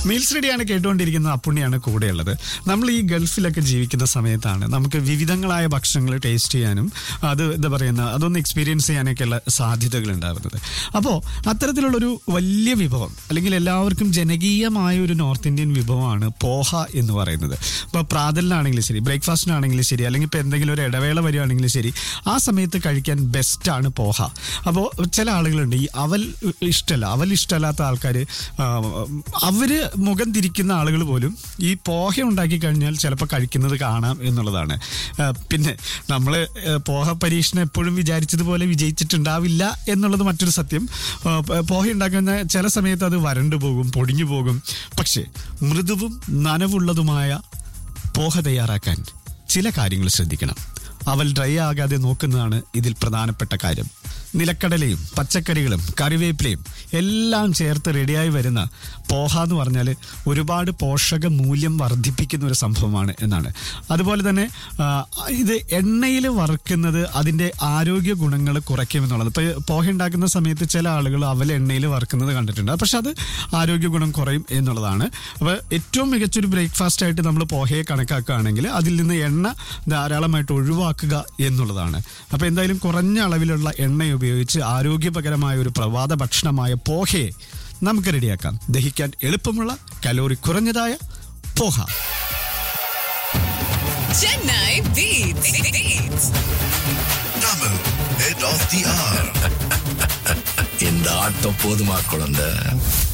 Meals റെഡിയാണ് കേട്ടുകൊണ്ടിരിക്കുന്ന അപ്പുണ്ണിയാണ് കൂടെയുള്ളത് നമ്മൾ ഈ ഗൾഫിലൊക്കെ ജീവിക്കുന്ന സമയത്താണ് നമുക്ക് വിവിധങ്ങളായ ഭക്ഷണങ്ങൾ ടേസ്റ്റ് ചെയ്യാനും അത് എന്താ പറയുന്ന അതൊന്ന് എക്സ്പീരിയൻസ് ചെയ്യാനൊക്കെയുള്ള സാധ്യതകൾ ഉണ്ടാകുന്നത് അപ്പോൾ അത്തരത്തിലുള്ളൊരു വലിയ വിഭവം അല്ലെങ്കിൽ എല്ലാവർക്കും ജനകീയമായ ഒരു നോർത്ത് ഇന്ത്യൻ വിഭവമാണ് പോഹ എന്ന് പറയുന്നത് ഇപ്പോൾ പ്രാതലിനാണെങ്കിലും ശരി ബ്രേക്ക്ഫാസ്റ്റിനാണെങ്കിലും ശരി അല്ലെങ്കിൽ ഇപ്പോൾ എന്തെങ്കിലും ഒരു ഇടവേള വരികയാണെങ്കിലും ശരി ആ സമയത്ത് കഴിക്കാൻ ബെസ്റ്റാണ് പോഹ അപ്പോൾ ചില ആളുകളുണ്ട് ഈ അവൽ ഇഷ്ടമല്ല അവൽ ഇഷ്ടമല്ലാത്ത ആൾക്കാർ അവര് മുഖം തിരിക്കുന്ന ആളുകൾ പോലും ഈ പോഹ ഉണ്ടാക്കി കഴിഞ്ഞാൽ ചിലപ്പോൾ കഴിക്കുന്നത് കാണാം എന്നുള്ളതാണ് ആ, പിന്നെ നമ്മൾ പോഹ പരീക്ഷണം എപ്പോഴും വിചാരിച്ചതുപോലെ വിജയിച്ചിട്ടുണ്ടാവില്ല എന്നുള്ളത് മറ്റൊരു സത്യം ആ, പ- പോഹ ഉണ്ടാക്കുന്ന ചില സമയത്ത് അത് വരണ്ടു പോകും പൊടിഞ്ഞു പോകും പക്ഷേ മൃദുവും നനവുള്ളതുമായ പോഹ തയ്യാറാക്കാൻ ചില കാര്യങ്ങൾ ശ്രദ്ധിക്കണം അവൽ ഡ്രൈ ആകാതെ നോക്കുന്നതാണ് ഇതിൽ പ്രധാനപ്പെട്ട കാര്യം നിലക്കടലയും പച്ചക്കറികളും കറിവേപ്പിലയും എല്ലാം ചേർത്ത് റെഡിയായി വരുന്ന പോഹ എന്ന് പറഞ്ഞാൽ ഒരുപാട് പോഷക മൂല്യം വർദ്ധിപ്പിക്കുന്ന ഒരു സംഭവമാണ് എന്നാണ് അതുപോലെ തന്നെ ആ, ഇത് എണ്ണയിൽ വറുക്കുന്നത് അതിൻ്റെ ആരോഗ്യ ഗുണങ്ങൾ കുറയ്ക്കുമെന്നുള്ളത് ഇപ്പോൾ പോഹ ഉണ്ടാക്കുന്ന സമയത്ത് ചില ആളുകൾ അവൽ എണ്ണയിൽ വറുക്കുന്നത് കണ്ടിട്ടുണ്ട് പക്ഷെ അത് ആരോഗ്യ ഗുണം കുറയും എന്നുള്ളതാണ് അപ്പോൾ ഏറ്റവും മികച്ചൊരു ബ്രേക്ക്ഫാസ്റ്റ് ആയിട്ട് നമ്മൾ പോഹയെ കണക്കാക്കുകയാണെങ്കിൽ അതിൽ നിന്ന് എണ്ണ ധാരാളമായിട്ട് ഒഴിവാക്കുക എന്നുള്ളതാണ് അപ്പോൾ എന്തായാലും കുറഞ്ഞ അളവിലുള്ള എണ്ണ ഉപയോഗിച്ച് ആരോഗ്യപകരമായ ഒരു പ്രഭാത ഭക്ഷണമായ പോഹയെ നമുക്ക് റെഡിയാക്കാം ദഹിക്കാൻ എളുപ്പമുള്ള കലോറി കുറഞ്ഞതായ poha Chennai Beats. Beats. Tamil, head of the hour. இந்த ஆட்டம் போதுமா குழந்தை